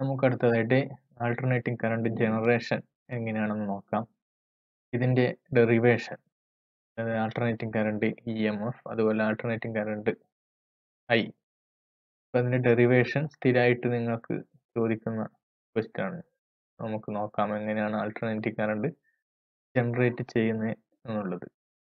നമുക്ക് അടുത്തതായിട്ട് alternating current generation എങ്ങനെയാണെന്ന് നോക്കാം ഇതിൻ്റെ ഡെറിവേഷൻ അതായത് alternating current E M F അതുപോലെ ആൾട്ടർനേറ്റിംഗ് കറണ്ട് ഐ അപ്പോൾ അതിൻ്റെ ഡെറിവേഷൻ സ്ഥിരമായിട്ട് നിങ്ങൾക്ക് ചോദിക്കുന്ന ക്വസ്റ്റ്യൻ ആണ് നമുക്ക് നോക്കാം എങ്ങനെയാണ് ആൾട്ടർനേറ്റിംഗ് കറണ്ട് ജനറേറ്റ് ചെയ്യുന്നത് എന്നുള്ളത്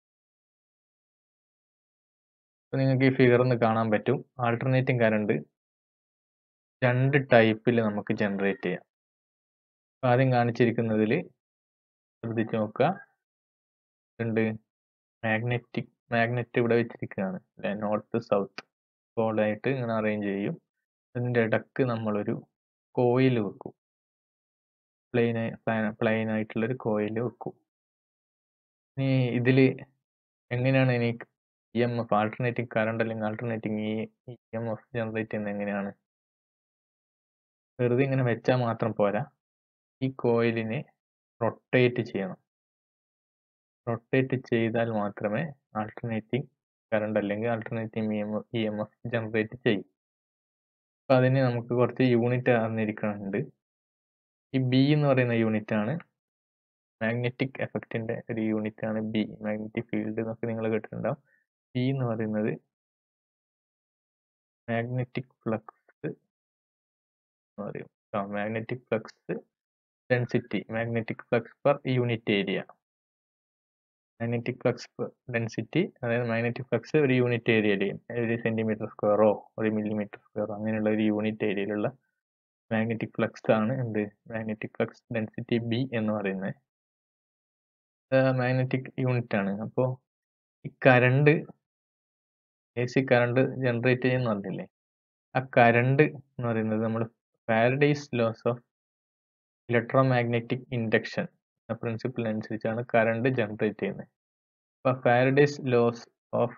അപ്പോൾ നിങ്ങൾക്ക് ഈ ഫിഗറിൽ നിന്ന് കാണാൻ പറ്റും ആൾട്ടർനേറ്റിംഗ് കറണ്ട് രണ്ട് ടൈപ്പിൽ നമുക്ക് ജനറേറ്റ് ചെയ്യാം അപ്പോൾ ആദ്യം കാണിച്ചിരിക്കുന്നതിൽ ശ്രദ്ധിച്ച് നോക്കുക ഉണ്ട് മാഗ്നറ്റിക് മാഗ്നറ്റ് ഇവിടെ വെച്ചിരിക്കുകയാണ് അല്ലെ നോർത്ത് സൗത്ത് പോളായിട്ട് ഇങ്ങനെ അറേഞ്ച് ചെയ്യും അതിൻ്റെ ഇടക്ക് നമ്മളൊരു കോയിൽ വെക്കും പ്ലെയിൻ പ്ലെയിൻ ആയിട്ടുള്ളൊരു കോയിൽ വെക്കും ഇനി ഇതിൽ എങ്ങനെയാണ് ഇനി E M F alternating current അല്ലെങ്കിൽ alternating E M F generate ചെയ്യുന്നത് എങ്ങനെയാണ് വെറുതെ ഇങ്ങനെ വെച്ചാൽ മാത്രം പോരാ ഈ കോയിലിനെ റൊട്ടേറ്റ് ചെയ്യണം റൊട്ടേറ്റ് ചെയ്താൽ മാത്രമേ ആൾട്ടർനേറ്റിംഗ് കറണ്ട് അല്ലെങ്കിൽ alternating E M E M F generate ചെയ്യും അപ്പം അതിന് നമുക്ക് കുറച്ച് യൂണിറ്റ് അറിഞ്ഞിരിക്കുന്നുണ്ട് ഈ ബി എന്ന് പറയുന്ന യൂണിറ്റ് ആണ് മാഗ്നറ്റിക് എഫക്റ്റിന്റെ ഒരു യൂണിറ്റ് ആണ് ബി മാഗ്നറ്റിക് ഫീൽഡ് എന്നൊക്കെ നിങ്ങൾ കേട്ടിട്ടുണ്ടാവും ബി എന്ന് പറയുന്നത് മാഗ്നറ്റിക് ഫ്ലക്സ് എന്ന് പറയും magnetic flux density magnetic flux per unit area magnetic flux density അതായത് മാഗ്നറ്റിക് ഫ്ലക്സ് ഒരു യൂണിറ്റ് ഏരിയയിൽ ഒരു സെന്റിമീറ്റർ സ്ക്വയറോ ഒരു മില്ലിമീറ്റർ സ്ക്വയറോ അങ്ങനെയുള്ള ഒരു യൂണിറ്റ് ഏരിയയിലുള്ള മാഗ്നറ്റിക് ഫ്ലക്സ് ആണ് എന്ത് മാഗ്നറ്റിക് ഫ്ലക്സ് ഡെൻസിറ്റി ബി എന്ന് പറയുന്നത് മാഗ്നറ്റിക് യൂണിറ്റ് ആണ് അപ്പോൾ ഈ current A C current generate ചെയ്യുന്ന പറഞ്ഞില്ലേ ആ കറണ്ട് എന്ന് പറയുന്നത് നമ്മൾ Faraday's laws of electromagnetic induction എന്ന പ്രിൻസിപ്പിൾ അനുസരിച്ചാണ് കറണ്ട് ജനറേറ്റ് ചെയ്യുന്നത് അപ്പോൾ Faraday's laws of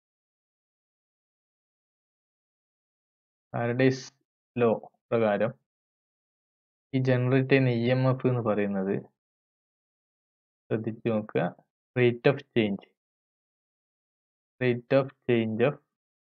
Faraday's law പ്രകാരം ഈ ജനറേറ്റ് ചെയ്യുന്ന ഇ എം എഫ് എന്ന് പറയുന്നത് ശ്രദ്ധിച്ചു നോക്കുക rate of change rate of change of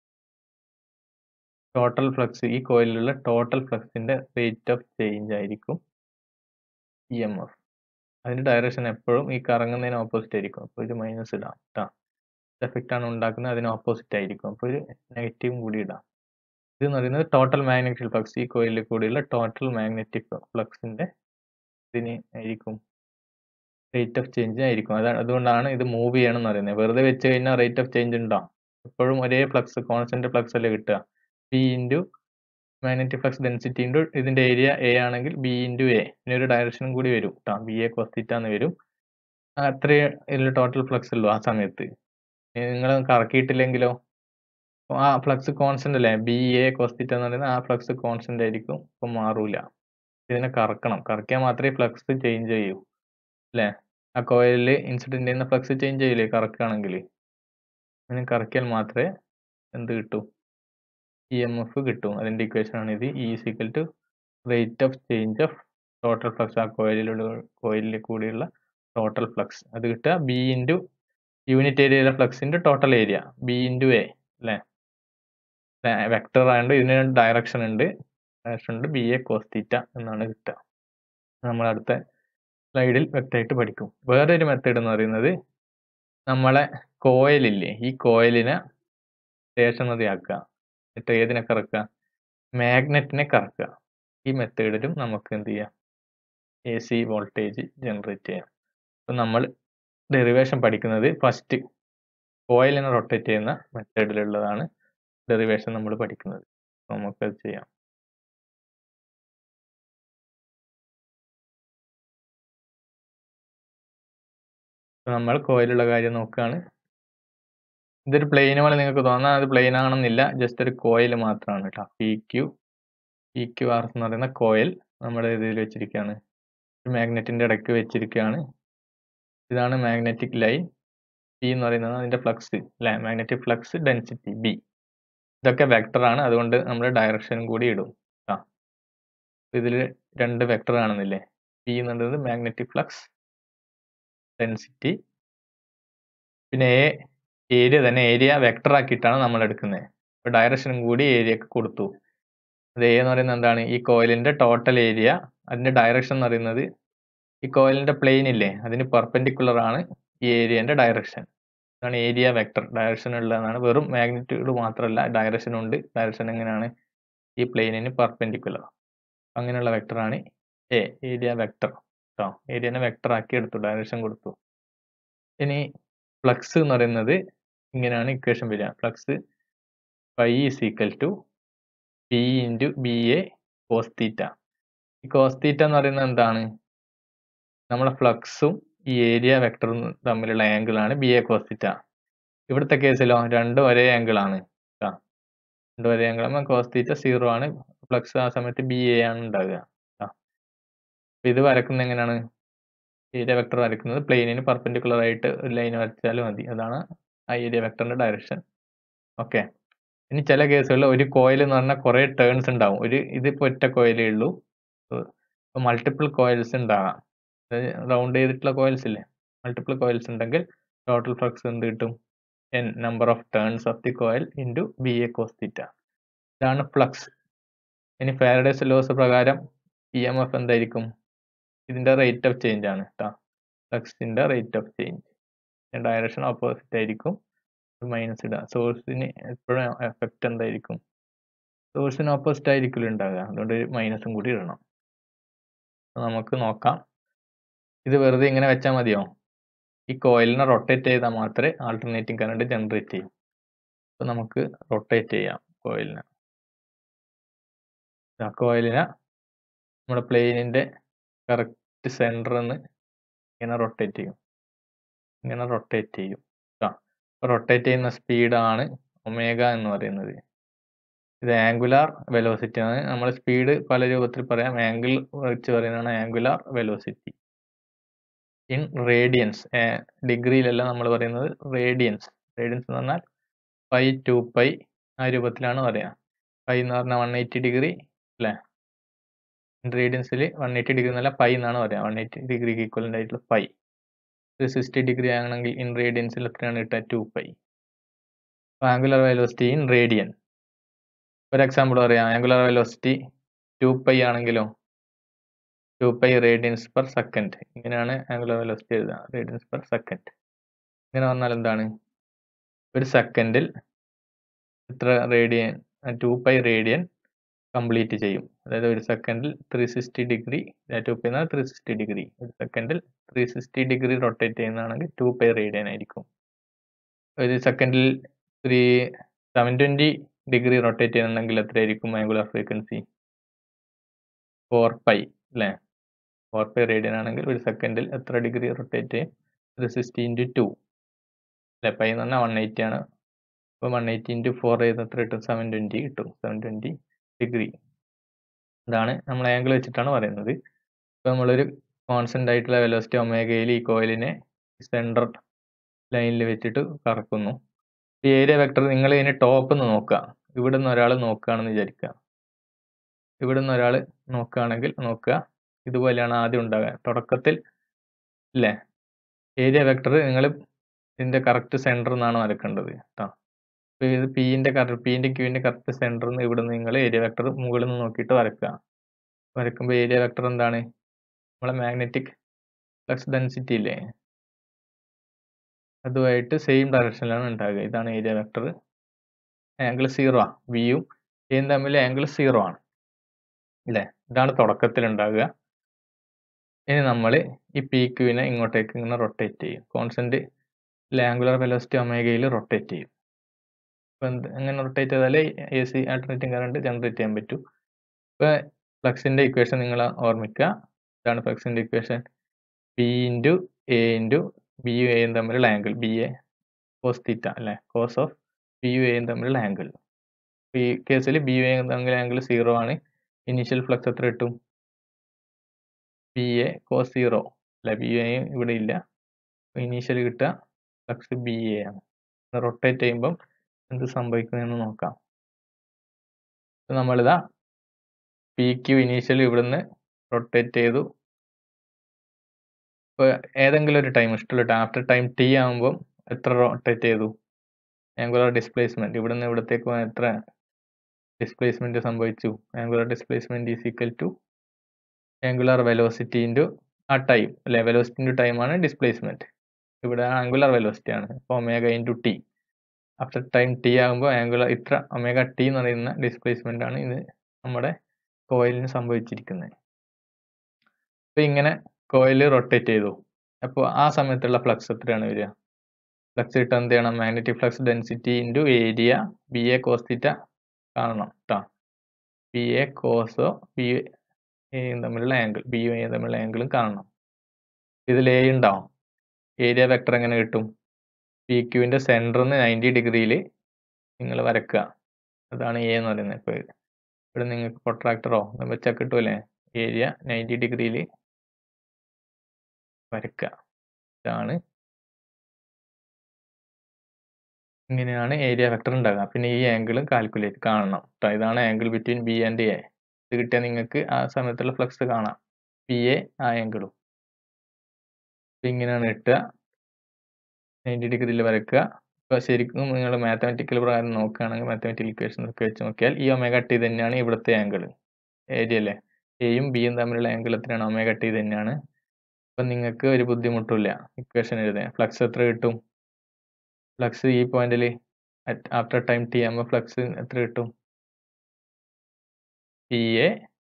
total flux ഈ കോയിലുള്ള ടോട്ടൽ ഫ്ലക്സിന്റെ റേറ്റ് ഓഫ് ചേഞ്ച് ആയിരിക്കും ഇ എം എഫ് അതിന്റെ ഡയറക്ഷൻ എപ്പോഴും ഈ കറങ്ങുന്നതിന് ഓപ്പോസിറ്റ് ആയിരിക്കും അപ്പോൾ ഒരു മൈനസ് ഇടാം കേട്ടോ എഫക്റ്റ് ആണ് ഉണ്ടാക്കുന്നത് അതിന് ഓപ്പോസിറ്റ് ആയിരിക്കും അപ്പോൾ ഒരു നെഗറ്റീവും കൂടി ഇടാം ഇതെന്ന് പറയുന്നത് ടോട്ടൽ മാഗ്നറ്റിക് ഫ്ലക്സ് ഈ കോയിലിൽ കൂടിയുള്ള ടോട്ടൽ മാഗ്നറ്റിക് ഫ്ലക്സിന്റെ ഇതിന് ആയിരിക്കും റേറ്റ് ഓഫ് ചേഞ്ച് ആയിരിക്കും അതാണ് അതുകൊണ്ടാണ് ഇത് മൂവ് ചെയ്യണം എന്ന് പറയുന്നത് വെറുതെ വെച്ച് കഴിഞ്ഞാൽ റേറ്റ് ഓഫ് ചേഞ്ച് ഉണ്ടാവും എപ്പോഴും ഒരേ ഫ്ലക്സ് കോൺസ്റ്റന്റ് ഫ്ലക്സ് അല്ലേ കിട്ടുക B into magnetic flux density into ഇതിന്റെ ഏരിയ എ ആണെങ്കിൽ ബി ഇൻറ്റു എ പിന്നെ ഒരു ഡയറക്ഷനും കൂടി വരും കേട്ടോ ബി എ കോസ്തിറ്റ എന്ന് വരും അത്രയേ ഇതിൽ ടോട്ടൽ ഫ്ലക്സ് ഉള്ളൂ ആ സമയത്ത് നിങ്ങൾ കറക്കിയിട്ടില്ലെങ്കിലോ ആ ഫ്ലക്സ് കോൺസ്റ്റന്റ് അല്ലേ ബി എ കോസ്തിറ്റ എന്ന് പറയുന്നത് ആ ഫ്ലക്സ് കോൺസ്റ്റന്റ് ആയിരിക്കും ഇപ്പം മാറൂല ഇതിനെ കറക്കണം കറക്കിയാൽ മാത്രമേ ഫ്ലക്സ് ചേഞ്ച് ചെയ്യൂ അല്ലേ ആ കോയിലിൽ ഇൻസിഡന്റ് ചെയ്യുന്ന ഫ്ലക്സ് ചേഞ്ച് ചെയ്യില്ലേ കറക്കുകയാണെങ്കിൽ അങ്ങനെ കറക്കിയാൽ മാത്രമേ എന്ത് കിട്ടൂ ഇ എം എഫ് കിട്ടും അതിൻ്റെ ഇക്വേഷൻ ആണ് ഇത് E equal to rate of change of total flux ആ കോയിലുള്ള കോയിലിൽ കൂടിയുള്ള ടോട്ടൽ ഫ്ലക്സ് അത് കിട്ടുക ബി ഇൻറ്റു യൂണിറ്റ് ഏരിയയിലെ ഫ്ലക്സിൻ്റെ total area B into A അല്ലേ വെക്ടർ ആയതുകൊണ്ട് ഇതിന് ഡയറക്ഷൻ ഉണ്ട് ഡയറക്ഷൻ ഉണ്ട് ബി എ കോസ്തീറ്റ എന്നാണ് കിട്ടുക നമ്മൾ അടുത്ത സ്ലൈഡിൽ വ്യക്തമായിട്ട് പഠിക്കും വേറൊരു മെത്തേഡ് എന്ന് പറയുന്നത് നമ്മളെ കോയിലില്ലേ ഈ കോയിലിനെ സ്റ്റേഷനറി ആക്കുക എന്നിട്ട് ഏതിനെ കറക്കുക മാഗ്നറ്റിനെ കറക്കുക ഈ മെത്തേഡിലും നമുക്ക് എന്ത് ചെയ്യാം എ സി വോൾട്ടേജ് ജനറേറ്റ് ചെയ്യാം അപ്പം നമ്മൾ ഡെറിവേഷൻ പഠിക്കുന്നത് ഫസ്റ്റ് കോയിലിനെ റൊട്ടേറ്റ് ചെയ്യുന്ന മെത്തേഡിലുള്ളതാണ് ഡെറിവേഷൻ നമ്മൾ പഠിക്കുന്നത് നമുക്കത് ചെയ്യാം നമ്മൾ കോയിലുള്ള കാര്യം നോക്കുകയാണ് ഇതൊരു പ്ലെയിൻ പോലെ നിങ്ങൾക്ക് തോന്നാം അത് പ്ലെയിൻ ആണെന്നില്ല ജസ്റ്റ് ഒരു കോയിൽ മാത്രമാണ് കേട്ടോ P Q P Q R എന്ന് പറയുന്ന കോയിൽ നമ്മുടെ ഇതിൽ വെച്ചിരിക്കുകയാണ് ഒരു മാഗ്നറ്റിന്റെ ഇടയ്ക്ക് വെച്ചിരിക്കുകയാണ് ഇതാണ് മാഗ്നറ്റിക് ലൈൻ പി എന്ന് പറയുന്നത് അതിന്റെ ഫ്ലക്സ് അല്ലെ മാഗ്നറ്റിക് ഫ്ലക്സ് ഡെൻസിറ്റി ബി ഇതൊക്കെ വെക്ടർ ആണ് അതുകൊണ്ട് നമ്മൾ ഡയറക്ഷനും കൂടി ഇടും ആ ഇതിൽ രണ്ട് വെക്ടർ കാണുന്നില്ലേ പി എന്നുള്ളത് മാഗ്നറ്റിക് ഫ്ലക്സ് ഡെൻസിറ്റി പിന്നെ എ ഏരിയ തന്നെ ഏരിയ വെക്ടർ ആക്കിയിട്ടാണ് നമ്മൾ എടുക്കുന്നത് അപ്പോൾ ഡയറക്ഷനും കൂടി ഏരിയക്ക് കൊടുത്തു അത് എ എന്ന് പറയുന്നത് എന്താണ് ഈ കോയിലിന്റെ ടോട്ടൽ ഏരിയ അതിന്റെ ഡയറക്ഷൻ എന്ന് പറയുന്നത് ഈ കോയിലിന്റെ പ്ലെയിൻ ഇല്ലേ അതിന് പെർപെൻഡിക്കുലർ ആണ് ഈ ഏരിയന്റെ ഡയറക്ഷൻ ഇതാണ് ഏരിയ വെക്ടർ ഡയറക്ഷൻ ഉള്ളതാണ് വെറും മാഗ്നിറ്റ്യൂഡ് മാത്രമല്ല ഡയറക്ഷൻ ഉണ്ട് ഡയറക്ഷൻ എങ്ങനെയാണ് ഈ പ്ലെയിനിന് പെർപെൻഡിക്കുലർ അങ്ങനെയുള്ള വെക്ടറാണ് എ ഏരിയ വെക്ടർ കേട്ടോ ഏരിയനെ വെക്ടർ ആക്കി എടുത്തു ഡയറക്ഷൻ കൊടുത്തു ഇനി ഫ്ലക്സ് എന്ന് പറയുന്നത് ഇങ്ങനെയാണ് ഇക്വേഷൻ വരിക flux phi is equal to P into B A cos theta ഈ കോസ് തീറ്റ എന്ന് പറയുന്നത് എന്താണ് നമ്മളെ ഫ്ലക്സും ഈ ഏരിയ വെക്ടറും തമ്മിലുള്ള ആംഗിൾ ആണ് ബി എ കോസ് തീറ്റ ഇവിടുത്തെ കേസിലോ രണ്ടും ഒരേ ആംഗിൾ ആണ് ട്ടോ. രണ്ടും ഒരേ ആംഗിൾ ആകുമ്പോൾ കോസ് തീറ്റ സീറോ ആണ് ഫ്ലക്സ് ആ സമയത്ത് ബി എ ആണ് ഉണ്ടാകുക ട്ടോ. അപ്പൊ ഇത് വരക്കുന്നത് എങ്ങനെയാണ് ഏരിയ വെക്ടർ വരക്കുന്നത് പ്ലെയിനിന് പെർപെൻഡിക്കുലർ ആയിട്ട് ഒരു ലൈൻ വരച്ചാലും മതി അതാണ് ആ ഏരിയ വെക്ടറിന്റെ ഡയറക്ഷൻ ഓക്കെ ഇനി ചില കേസുകളിൽ ഒരു കോയിൽ എന്ന് പറഞ്ഞാൽ കുറേ ടേൺസ് ഉണ്ടാവും ഒരു ഇതിപ്പോ ഒറ്റ കോയിലേ ഉള്ളൂ മൾട്ടിപ്പിൾ കോയിൽസ് ഉണ്ടാകാം റൗണ്ട് ചെയ്തിട്ടുള്ള കോയിൽസ് ഇല്ലേ മൾട്ടിപ്പിൾ കോയിൽസ് ഉണ്ടെങ്കിൽ ടോട്ടൽ ഫ്ലക്സ് എന്ത് കിട്ടും N number of turns of the coil into B A cos theta ഇതാണ് ഫ്ലക്സ് ഇനി ഫാരഡേസ് ലോസ് പ്രകാരം ഇ എം എഫ് എന്തായിരിക്കും ഇതിന്റെ റേറ്റ് ഓഫ് ചേഞ്ച് ആണ് കേട്ടോ ഫ്ലക്സിന്റെ rate of change direction opposite ആയിരിക്കും മൈനസ് ഇടുക സോഴ്സിന് എപ്പോഴും എഫക്റ്റ് എന്തായിരിക്കും സോഴ്സിന് ഓപ്പോസിറ്റ് ആയിരിക്കില്ല ഉണ്ടാകുക അതുകൊണ്ട് മൈനസും കൂടി ഇടണം അപ്പൊ നമുക്ക് നോക്കാം ഇത് വെറുതെ ഇങ്ങനെ വെച്ചാൽ മതിയോ ഈ കോയിലിനെ റൊട്ടേറ്റ് ചെയ്താൽ മാത്രമേ ആൾട്ടർനേറ്റിംഗ് കറണ്ട് ജനറേറ്റ് ചെയ്യൂ അപ്പൊ നമുക്ക് റൊട്ടേറ്റ് ചെയ്യാം കോയിലിനെ ആ കോയിലിനെ നമ്മുടെ പ്ലെയിനിന്റെ കറക്റ്റ് സെന്ററിൽ നിന്ന് ഇങ്ങനെ റൊട്ടേറ്റ് ചെയ്യും ഇങ്ങനെ റൊട്ടേറ്റ് ചെയ്യും ആ റൊട്ടേറ്റ് ചെയ്യുന്ന സ്പീഡാണ് ഒമേഗ എന്ന് പറയുന്നത് ഇത് ആംഗുലാർ വെലോസിറ്റി ആണ് നമ്മൾ സ്പീഡ് പല രൂപത്തിൽ പറയാം ആംഗിൾ വെച്ച് പറയുന്നതാണ് ആംഗുലാർ വെലോസിറ്റി ഇൻ റേഡിയൻസ് ഡിഗ്രിയിലല്ല നമ്മൾ പറയുന്നത് റേഡിയൻസ് റേഡിയൻസ് എന്ന് പറഞ്ഞാൽ പൈ ടു പൈ ആ രൂപത്തിലാണ് പറയാ പൈ എന്ന് പറഞ്ഞാൽ വൺ എയ്റ്റി ഡിഗ്രി അല്ലേ ഇൻ റേഡിയൻസിൽ വൺ എയ്റ്റി ഡിഗ്രി എന്നല്ല പൈ എന്നാണ് പറയാ വൺ എയ്റ്റി ഡിഗ്രിക്ക് ഈക്വലൻ്റ് ആയിട്ടുള്ള പൈ ത്രീ സിക്സ്റ്റി ഡിഗ്രി ആണെങ്കിൽ ഇൻ റേഡിയൻസിൽ എത്രയാണ് കിട്ടുക two pi angular velocity in radian ഒരു എക്സാമ്പിൾ പറയാം ആംഗുലർ വെലോസിറ്റി ടു പൈ ആണെങ്കിലോ two pi radians per second ഇങ്ങനെയാണ് ആംഗുലർ വെലോസിറ്റി എഴുതുക റേഡിയൻസ് പെർ സെക്കൻഡ് ഇങ്ങനെ വന്നാൽ എന്താണ് ഒരു സെക്കൻഡിൽ ഇത്ര radian two pi radian complete ചെയ്യും അതായത് ഒരു സെക്കൻഡിൽ three sixty degree two pi എന്നാൽ ത്രീ സിക്സ്റ്റി ഡിഗ്രി ഒരു സെക്കൻഡിൽ ത്രീ സിക്സ്റ്റി ഡിഗ്രി റൊട്ടേറ്റ് ചെയ്യുന്നതാണെങ്കിൽ ടു പൈ റേഡിയൻ ആയിരിക്കും ഒരു സെക്കൻഡിൽ three seven twenty degree rotate ചെയ്യുന്നുണ്ടെങ്കിൽ എത്രയായിരിക്കും ആംഗുലർ ഫ്രീക്വൻസി ഫോർ പൈ അല്ലേ ഫോർ പൈ റേഡിയൻ ആണെങ്കിൽ ഒരു സെക്കൻഡിൽ എത്ര ഡിഗ്രി റൊട്ടേറ്റ് ചെയ്യും ത്രീ സിക്സ്റ്റി ഇൻറ്റു ടു അല്ലേ പൈ എന്ന് പറഞ്ഞാൽ വൺ എയ്റ്റി ആണ് അപ്പോൾ വൺ എയ്റ്റി ഇൻറ്റു ഫോർ ചെയ്ത് എത്ര കിട്ടും സെവൻ ട്വൻറ്റി കിട്ടും സെവൻ ട്വൻറ്റി ഡിഗ്രി ഇതാണ് നമ്മൾ ആംഗിൾ വെച്ചിട്ടാണ് പറയുന്നത് ഇപ്പോൾ നമ്മളൊരു കോൺസ്റ്റൻ്റ് ആയിട്ടുള്ള വെലോസിറ്റി ഒമേഗയിൽ ഈ കോയിലിനെ സെൻറ്റർ ലൈനിൽ വെച്ചിട്ട് കറക്കുന്നു ഈ ഏരിയ വെക്ടർ നിങ്ങൾ ഇതിനെ ടോപ്പ് നിന്ന് നോക്കുക ഇവിടെ നിന്ന് ഒരാൾ നോക്കുകയാണെന്ന് വിചാരിക്കുക ഇവിടെ നിന്ന് ഒരാൾ നോക്കുകയാണെങ്കിൽ നോക്കുക ഇതുപോലെയാണ് ആദ്യം ഉണ്ടാകുക തുടക്കത്തിൽ ഇല്ലേ ഏരിയ വെക്ടർ നിങ്ങൾ ഇതിന്റെ കറക്റ്റ് സെന്റർ നിന്നാണ് വരക്കേണ്ടത് കേട്ടോ അപ്പോൾ ഇത് പിന്റെ കറക്റ്റ് പിന്റെ ക്യൂവിന്റെ കറക്റ്റ് സെന്ററിൽ നിന്ന് ഇവിടെ നിന്ന് നിങ്ങൾ ഏരിയ വെക്ടർ മുകളിൽ നിന്ന് നോക്കിയിട്ട് വരക്കുക വരക്കുമ്പോൾ ഏരിയ വെക്ടർ എന്താണ് നമ്മളെ മാഗ്നറ്റിക് ഫ്ലക്സ് ഡെൻസിറ്റി ഇല്ലേ അതുമായിട്ട് സെയിം ഡയറക്ഷനിലാണ് ഉണ്ടാകുക ഇതാണ് ഏരിയ വെക്ടർ ആംഗിൾ സീറോ ആ വിയും എയും തമ്മിൽ ആംഗിൾ സീറോ ആണ് അല്ലേ ഇതാണ് തുടക്കത്തിൽ ഉണ്ടാകുക ഇനി നമ്മൾ ഈ പി ക്യൂവിനെ ഇങ്ങോട്ടേക്ക് ഇങ്ങനെ റൊട്ടേറ്റ് ചെയ്യും കോൺസ്റ്റന്റ് ആംഗുലർ വെലോസിറ്റി ഒമേഗയിൽ റൊട്ടേറ്റ് ചെയ്യും അപ്പോൾ എന്ത് എങ്ങനെ റൊട്ടേറ്റ് ചെയ്താലേ A C alternating current generate ചെയ്യാൻ പറ്റൂ ഇപ്പോൾ ഫ്ലക്സിൻ്റെ ഇക്വേഷൻ നിങ്ങൾ ഓർമ്മിക്കുക ഇതാണ് ഫ്ലക്സിൻ്റെ equation P into A into B യു എയും തമ്മിലുള്ള angle B A cos theta അല്ലേ കോസ് ഓഫ് ബി യു എയും തമ്മിലുള്ള ആംഗിൾ ഈ കേസിൽ ബി യു എ തമ്മിലുള്ള ആംഗിൾ സീറോ ആണ് ഇനീഷ്യൽ ഫ്ലക്സ് എത്ര കിട്ടും ബി എ കോസ് സീറോ അല്ലെ ബി എ ഇവിടെ ഇല്ല ഇനീഷ്യൽ കിട്ടുക ഫ്ലക്സ് ബി എ ആണ് റൊട്ടേറ്റ് ചെയ്യുമ്പം എന്ത് സംഭവിക്കുമെന്ന് നോക്കാം നമ്മളിതാ പി ക്യു ഇനീഷ്യൽ ഇവിടുന്ന് റൊട്ടേറ്റ് ചെയ്തു ഇപ്പോൾ ഏതെങ്കിലും ഒരു ടൈം ഇഷ്ടമുള്ള ആഫ്റ്റർ ടൈം ടി ആകുമ്പം എത്ര റൊട്ടേറ്റ് ചെയ്തു ആംഗുലർ ഡിസ്പ്ലേസ്മെന്റ് ഇവിടുന്ന് ഇവിടത്തേക്ക് പോകാൻ എത്ര ഡിസ്പ്ലേസ്മെന്റ് സംഭവിച്ചു angular displacement is equal to angular velocity into ആ ടൈം അല്ലെ വെലോസിറ്റി ഇൻറ്റു ടൈം ആണ് ഡിസ്പ്ലേസ്മെന്റ് ഇവിടെ ആംഗുലർ വെലോസിറ്റി ആണ് അപ്പോൾ omega into T after time T ആകുമ്പോൾ ആംഗുലർ ഇത്ര ഒമേഗ ടി എന്ന് പറയുന്ന ഡിസ്പ്ലേസ്മെന്റ് ആണ് ഇത് നമ്മുടെ കോയിലിന് സംഭവിച്ചിരിക്കുന്നത് അപ്പോൾ ഇങ്ങനെ കോയിൽ റൊട്ടേറ്റ് ചെയ്തു അപ്പോൾ ആ സമയത്തുള്ള ഫ്ലക്സ് എത്രയാണ് വരിക ഫ്ലക്സ് കിട്ടാൻ എന്ത് ചെയ്യണം magnetic flux density into area B A cos theta കാണണം കേട്ടോ ബി എ കോസോ ബി എയും തമ്മിലുള്ള ആംഗിൾ ബി എയും തമ്മിലുള്ള ആംഗിളും കാണണം ഇതിൽ എ ഉണ്ടാവും ഏരിയ വെക്ടർ എങ്ങനെ കിട്ടും പി ക്യൂവിൻ്റെ സെൻറ്ററിൽ നിന്ന് നയൻറ്റി ഡിഗ്രിയിൽ നിങ്ങൾ വരക്കുക അതാണ് എ എന്ന് പറയുന്നത് ഇപ്പോൾ ഇവിടെ നിങ്ങൾക്ക് പ്രൊട്രാക്ടറോ വെച്ചാൽ കിട്ടുമല്ലേ ഏരിയ നയൻറ്റി ഡിഗ്രിയിൽ വരക്കുക ഇതാണ് ഇങ്ങനെയാണ് ഏരിയ വെക്ടർ ഉണ്ടാകുക പിന്നെ ഈ ആംഗിളും കാൽക്കുലേറ്റ് കാണണം ട്ടോ ഇതാണ് angle between B and A ഇത് കിട്ടിയാൽ നിങ്ങൾക്ക് ആ സമയത്തുള്ള ഫ്ലക്സ് കാണാം പി എ ആ ആംഗിളും ഇങ്ങനെയാണ് കിട്ടുക നയൻറ്റി ഡിഗ്രിയിൽ വരയ്ക്കുക ഇപ്പോൾ ശരിക്കും നിങ്ങൾ മാത്തമാറ്റിക്കൽ പ്രകാരം നോക്കുകയാണെങ്കിൽ മാത്തമാറ്റിക്കൽ ഇക്വേഷൻ ഒക്കെ വെച്ച് നോക്കിയാൽ ഈ ഒമേഗ ടി തന്നെയാണ് ഇവിടുത്തെ ആംഗിൾ ഏരിയ അല്ലേ എയും ബിയും തമ്മിലുള്ള ആംഗിൾ എത്രയാണ് ഒമേഗ ടി തന്നെയാണ് അപ്പം നിങ്ങൾക്ക് ഒരു ബുദ്ധിമുട്ടില്ല ഇക്വേഷൻ എഴുതാൻ ഫ്ലക്സ് എത്ര കിട്ടും ഫ്ലക്സ് ഈ പോയിന്റിൽ ആഫ്റ്റർ ടൈം ടി ആകുമ്പോൾ ഫ്ലക്സ് എത്ര കിട്ടും പി എ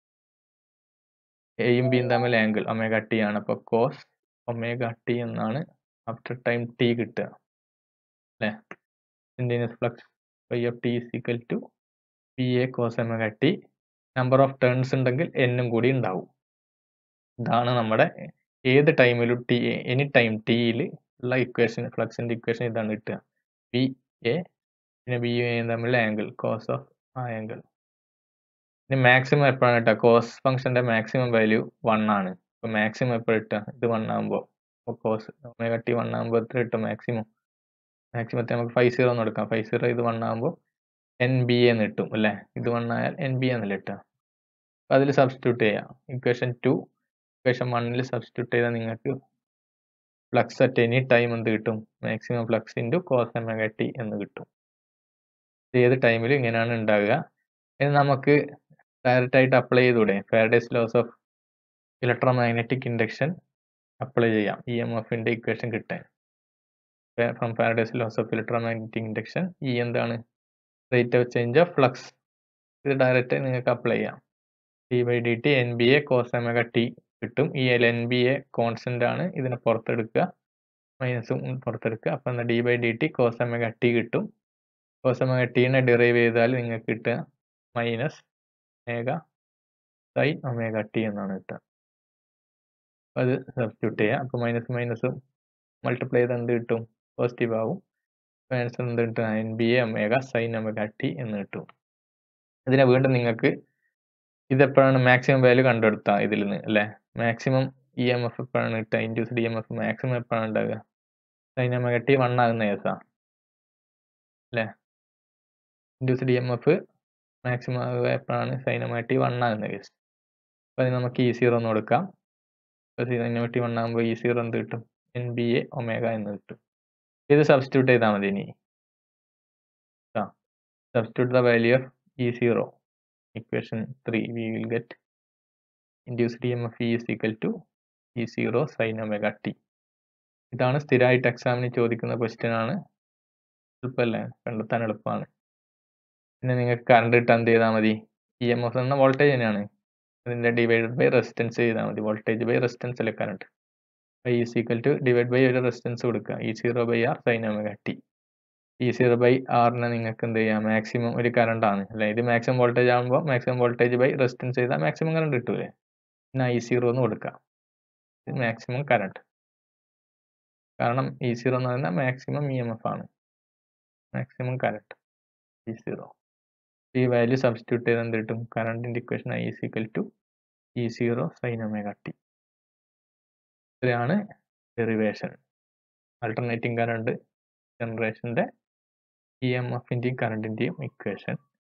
എയും ബിയും തമ്മിൽ ആംഗിൾ ഒമേഗ ടി ആണ് അപ്പോൾ കോസ് ഒമേഗ ടി എന്നാണ് ആഫ്റ്റർ ടൈം ടി കിട്ടുക അല്ലേ instantaneous flux phi of T is equal to P A cos omega T number of turns ഉണ്ടെങ്കിൽ എന്നും കൂടി ഉണ്ടാവും ഇതാണ് നമ്മുടെ ഏത് ടൈമിലും ടി എനി ടൈം ടിയിൽ ഉള്ള ഇക്വേഷൻ ഫ്ലക്സിൻ്റെ ഇക്വേഷൻ ഇതാണ് കിട്ടുക പി എ പിന്നെ ബി എ തമ്മിലുള്ള ആംഗിൾ കോസ് ഓഫ് ആ ആംഗിൾ ഇനി മാക്സിമം എപ്പോഴാണ് കിട്ടുക കോസ് ഫംഗ്ഷൻ്റെ മാക്സിമം വാല്യൂ വൺ ആണ് അപ്പോൾ മാക്സിമം എപ്പോഴും കിട്ടുക ഇത് വൺ ആകുമ്പോൾ അപ്പോൾ കോസ് ഒമേഗ ടി വൺ ആകുമ്പോൾ എത്ര കിട്ടും മാക്സിമം മാക്സിമത്തെ നമുക്ക് ഫൈവ് സീറോ എന്ന് എടുക്കാം ഫൈവ് സീറോ ഇത് വൺ ആകുമ്പോൾ എൻ ബി എന്ന് കിട്ടും അല്ലേ ഇത് വൺ ആയാൽ എൻ ബി എന്നല്ല കിട്ടുക അപ്പോൾ അതിൽ സബ്സ്റ്റിറ്റ്യൂട്ട് ചെയ്യാം ഇക്വേഷൻ ടു ഇക്വേഷൻ വണ്ണിൽ സബ്സ്റ്റിറ്റ്യൂട്ട് ചെയ്താൽ നിങ്ങൾക്ക് ഫ്ലക്സ് അറ്റ് എനി ടൈം എന്ത് കിട്ടും maximum flux into cos omega T എന്ന് കിട്ടും ഏത് ടൈമിലും ഇങ്ങനെയാണ് ഉണ്ടാവുക ഇനി നമുക്ക് ഡയറക്റ്റ് ആയിട്ട് അപ്ലൈ ചെയ്തൂടെ Faraday's laws of electromagnetic induction apply ചെയ്യാം ഇ എം എഫിൻ്റെ ഇക്വേഷൻ കിട്ടാൻ from Faraday's laws of electromagnetic induction E എന്താണ് rate of change of flux ഇത് ഡയറക്റ്റ് നിങ്ങൾക്ക് അപ്ലൈ ചെയ്യാം T by D T N B A cos omega T കിട്ടും ഈ L N B A constant ആണ് ഇതിനെ പുറത്തെടുക്കുക മൈനസും പുറത്തെടുക്കുക അപ്പം എന്താ D by D T cos omega T കിട്ടും കോസ് ഒമേഗ ടീനെ ഡിറൈവ് ചെയ്താൽ നിങ്ങൾക്ക് കിട്ടുക minus omega sine omega T എന്നാണ് കിട്ടുക അത് സബ്സ്റ്റിറ്റ്യൂട്ട് ചെയ്യുക അപ്പോൾ മൈനസ് മൈനസും മൾട്ടിപ്ലൈ ചെയ്ത് എന്ത് കിട്ടും പോസിറ്റീവ് ആവും ആൻസർ എന്ത് കിട്ടും N B A omega sine omega T എന്ന് കിട്ടും ഇതിനെ വീണ്ടും നിങ്ങൾക്ക് ഇതെപ്പോഴാണ് മാക്സിമം വാല്യൂ കണ്ടെടുത്താൽ ഇതിൽ നിന്ന് അല്ലേ മാക്സിമം ഇ എം എഫ് എപ്പോഴാണ് കിട്ടുക induced E M F maximum എപ്പോഴാണ് ഉണ്ടാകുക സൈൻ ഒമേഗ ടി വൺ ആകുന്ന കേസാണ് അല്ലേ induced E M F maximum ആകുക എപ്പോഴാണ് സൈൻ ഒമേഗ ടി വൺ ആകുന്ന കേസ് അപ്പോൾ അതിന് നമുക്ക് ഇ സീറോ എന്ന് കൊടുക്കാം അപ്പോൾ സൈൻ ഒമേഗ ടി വൺ ആകുമ്പോൾ ഇ സീറോ എന്ത് കിട്ടും എൻ ബി എ ഒമേഗ എന്ന് കിട്ടും ഇത് സബ്സ്റ്റിറ്റ്യൂട്ട് ചെയ്താൽ മതി ഇനി ആ substitute the value of E zero equation 3 we will get induced EMF E is equal to E0 sin omega t ഇതാണ് സ്ഥിരമായിട്ട് എക്സാമിന് ചോദിക്കുന്ന ക്വസ്റ്റ്യൻ ആണ് എളുപ്പമല്ലേ കണ്ടെത്താൻ എളുപ്പമാണ് പിന്നെ നിങ്ങൾക്ക് കറണ്ട് കിട്ടാൻ എന്ത് ചെയ്താൽ മതി ഇ എം എഫ് എന്ന വോൾട്ടേജ് തന്നെയാണ് അതിൻ്റെ ഡിവൈഡഡ് ബൈ റെസിസ്റ്റൻസ് ചെയ്താൽ മതി വോൾട്ടേജ് ബൈ റെസിസ്റ്റൻസ് അല്ലേ current I is equal to divide by ഒരു റെസിസ്റ്റൻസ് കൊടുക്കുക E zero by R sine omega T E zero by ആറിന് നിങ്ങൾക്ക് എന്ത് ചെയ്യാം മാക്സിമം ഒരു കറണ്ട് ആണ് അല്ലെ ഇത് മാക്സിമം വോൾട്ടേജ് ആകുമ്പോൾ മാക്സിമം വോൾട്ടേജ് ബൈ റെസിസ്റ്റൻസ് ചെയ്താൽ മാക്സിമം കറണ്ട് കിട്ടൂലേ പിന്നെ ഐ സീറോ എന്ന് കൊടുക്കാം ഇത് മാക്സിമം കറണ്ട് കാരണം ഇ സീറോ എന്ന് പറയുന്നത് മാക്സിമം ഇ എം എഫ് ആണ് മാക്സിമം കറണ്ട് ഇ സീറോ ഈ വാല്യൂ സബ്സ്റ്റിറ്റ്യൂട്ട് ചെയ്ത് എന്ത് കിട്ടും കറണ്ടിൻ്റെ equation I is equal to E zero sine omega T ഇത്രയാണ് ഡെറിവേഷൻ ആൾട്ടർനേറ്റിംഗ് കറണ്ട് ജനറേഷൻ്റെ ഇ എം എഫിൻ്റെയും കറണ്ടിൻ്റെയും ഇക്വേഷൻ